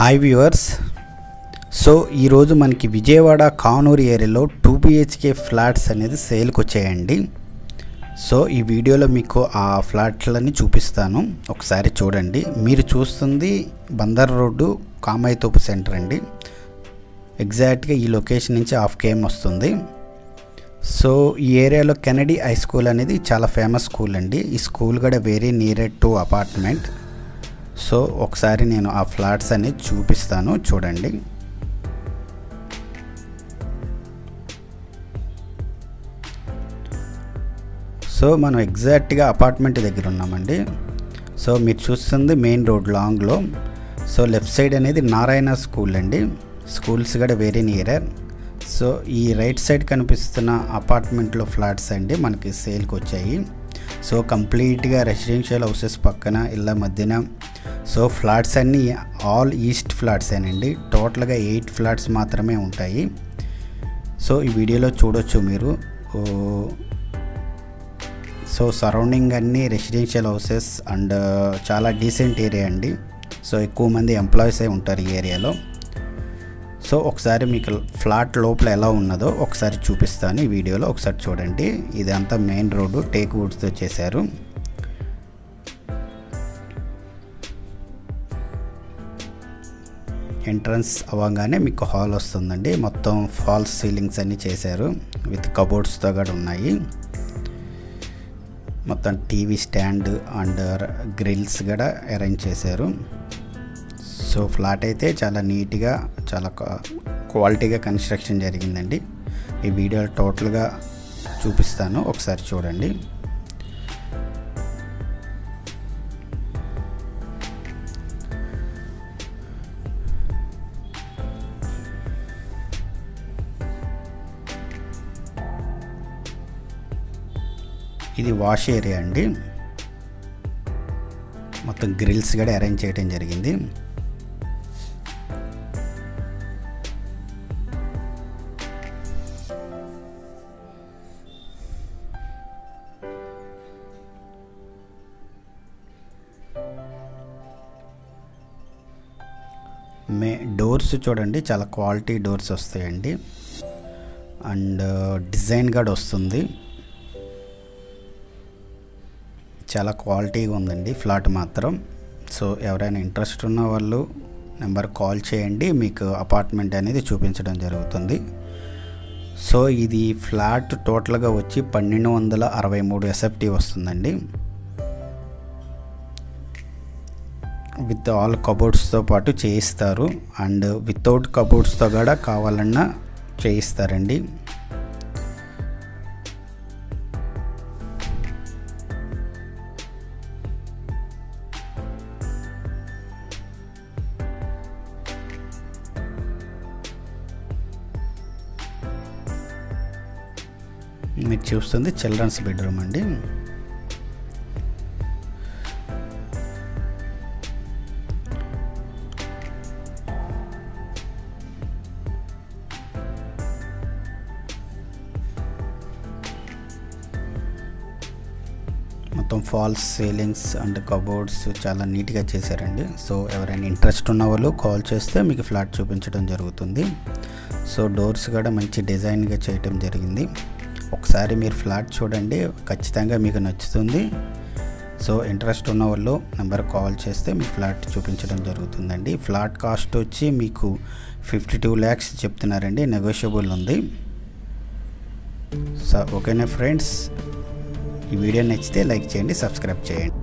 hi viewers so ఈరోజు మనకి విజయవాడ కానూరు ఏరియాలో టూ బిహెచ్కే ఫ్లాట్స్ అనేది సేల్కి వచ్చాయండి సో ఈ వీడియోలో మీకు ఆ ఫ్లాట్లని చూపిస్తాను ఒకసారి చూడండి మీరు చూస్తుంది బందర్ రోడ్డు కామాయితోపు సెంటర్ అండి ఎగ్జాక్ట్గా ఈ లొకేషన్ నుంచి హాఫ్ కేఎం వస్తుంది సో ఈ ఏరియాలో కెనడీ హై స్కూల్ అనేది చాలా ఫేమస్ స్కూల్ అండి ఈ స్కూల్ కూడా very near to apartment so ఒకసారి నేను ఆ ఫ్లాట్స్ అనేది చూపిస్తాను చూడండి సో మనం ఎగ్జాక్ట్గా అపార్ట్మెంట్ దగ్గర ఉన్నామండి సో మీరు చూస్తుంది మెయిన్ రోడ్ లాంగ్లో సో లెఫ్ట్ సైడ్ అనేది నారాయణ స్కూల్ అండి స్కూల్స్ కూడా వెరీ నియర్ సో ఈ రైట్ సైడ్ కనిపిస్తున్న అపార్ట్మెంట్లో ఫ్లాట్స్ అండి మనకి సేల్కి వచ్చాయి సో కంప్లీట్గా రెసిడెన్షియల్ హౌసెస్ పక్కన ఇళ్ళ మధ్యన సో ఫ్లాట్స్ అన్నీ ఆల్ ఈస్ట్ ఫ్లాట్స్ ఏనండి టోటల్గా ఎయిట్ ఫ్లాట్స్ మాత్రమే ఉంటాయి సో ఈ వీడియోలో చూడొచ్చు మీరు ఓ, సో సరౌండింగ్ అన్నీ రెసిడెన్షియల్ హౌసెస్ అండ్ చాలా డీసెంట్ ఏరియా అండి సో ఎక్కువ మంది ఎంప్లాయీసే ఉంటారు ఈ ఏరియాలో సో ఒకసారి మీకు ఫ్లాట్ లోపల ఎలా ఉన్నదో ఒకసారి చూపిస్తాను ఈ వీడియోలో ఒకసారి చూడండి ఇదంతా మెయిన్ రోడ్డు టేక్ వుడ్స్తో చేశారు ఎంట్రన్స్ అవ్వగానే మీకు హాల్ వస్తుందండి మొత్తం ఫాల్స్ సీలింగ్స్ అన్నీ చేశారు విత్ కబోర్డ్స్తో కూడా ఉన్నాయి మొత్తం టీవీ స్టాండ్ అండ్ గ్రిల్స్ కూడా అరేంజ్ చేశారు సో ఫ్లాట్ అయితే చాలా నీట్గా చాలా క్వాలిటీగా కన్స్ట్రక్షన్ జరిగిందండి ఈ వీడియో టోటల్గా చూపిస్తాను ఒకసారి చూడండి ఇది వాష్ ఏరియా అండి మొత్తం గ్రిల్స్ కూడా అరేంజ్ చేయడం జరిగింది మే డోర్స్ చూడండి చాలా క్వాలిటీ డోర్స్ వస్తాయండి అండ్ డిజైన్ కూడా వస్తుంది చాలా క్వాలిటీగా ఉందండి ఫ్లాట్ మాత్రం సో ఎవరైనా ఇంట్రెస్ట్ ఉన్న వాళ్ళు నెంబర్ కాల్ చేయండి మీకు అపార్ట్మెంట్ అనేది చూపించడం జరుగుతుంది సో ఇది ఫ్లాట్ టోటల్గా వచ్చి పన్నెండు వందల అరవై మూడు ఎస్ఎఫ్టీ వస్తుందండి విత్ ఆల్ కబోర్డ్స్తో పాటు చేయిస్తారు అండ్ వితౌట్ కబోర్డ్స్తో కూడా కావాలన్నా చేయిస్తారండి మీరు చూస్తుంది చిల్డ్రన్స్ బెడ్రూమ్ అండి మొత్తం ఫాల్స్ సీలింగ్స్ అండ్ కబోర్డ్స్ చాలా నీట్గా చేశారండి సో ఎవరైనా ఇంట్రెస్ట్ ఉన్న వాళ్ళు కాల్ చేస్తే మీకు ఫ్లాట్ చూపించడం జరుగుతుంది సో డోర్స్ కూడా మంచి డిజైన్గా చేయటం జరిగింది ఒకసారి మీరు ఫ్లాట్ చూడండి ఖచ్చితంగా మీకు నచ్చుతుంది సో ఇంట్రెస్ట్ ఉన్న వాళ్ళు నెంబర్ కాల్ చేస్తే మీకు ఫ్లాట్ చూపించడం జరుగుతుందండి ఫ్లాట్ కాస్ట్ వచ్చి మీకు ఫిఫ్టీ టూ ల్యాక్స్ చెప్తున్నారండి నెగోషియబుల్ ఉంది సో ఓకేనా ఫ్రెండ్స్ ఈ వీడియో నచ్చితే లైక్ చేయండి సబ్స్క్రైబ్ చేయండి